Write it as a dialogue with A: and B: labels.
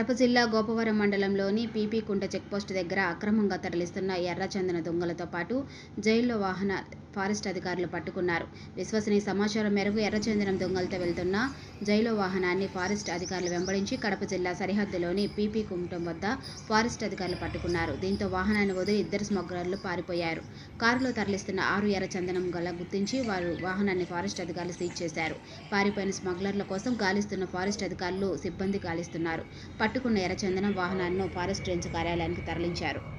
A: కడప జిల్లా గోపవరం మండలంలోని పీపీ కుంట చెక్పోస్టు దగ్గర అక్రమంగా తరలిస్తున్న ఎర్రచందన దొంగలతో పాటు జైల్లో వాహన ఫారెస్ట్ అధికారులు పట్టుకున్నారు విశ్వసనీయ సమాచారం మేరకు ఎర్రచందనం దొంగలతో వెళ్తున్న జైలో వాహనాన్ని ఫారెస్ట్ అధికారులు వెంబడించి కడప జిల్లా సరిహద్దులోని పీపీ కుంటం వద్ద ఫారెస్ట్ అధికారులు పట్టుకున్నారు దీంతో వాహనాన్ని వదిలి ఇద్దరు స్మగ్లర్లు పారిపోయారు కారులో తరలిస్తున్న ఆరు ఎర్రచందనం గల గుర్తించి వారు వాహనాన్ని ఫారెస్ట్ అధికారులు సీజ్ చేశారు పారిపోయిన స్మగ్లర్ల కోసం గాలిస్తున్న ఫారెస్ట్ అధికారులు సిబ్బంది గాలిస్తున్నారు పట్టుకున్న ఎర్రచందనం వాహనాలను ఫారెస్ట్ రేంజ్ కార్యాలయానికి తరలించారు